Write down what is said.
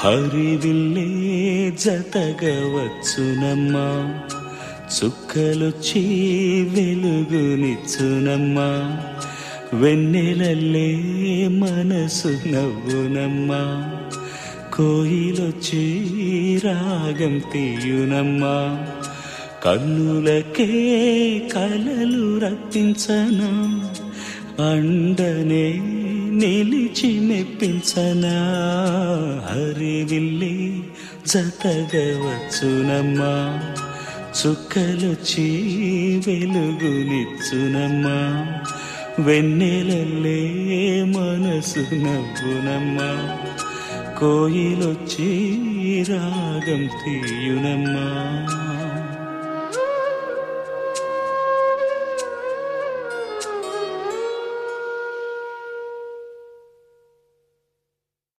హరివిల్లే జతగా వచ్చునమ్మా చుక్కలొచ్చి వెలుగునిచ్చునమ్మా వెన్నెలల్లే మనసు నవ్వునమ్మా కోయిలొచ్చి రాగం తీయునమ్మా కన్నులకే కలలు రప్పించనా అండనే నిలిచి మెప్పించనా హరివిల్లి జతగా వచ్చునమ్మా చుక్కలొచ్చి వెలుగునిచ్చునమ్మా వెన్నెలల్లే మనసు నవ్వునమ్మా కోయిలొచ్చి రాగం తీయునమ్మా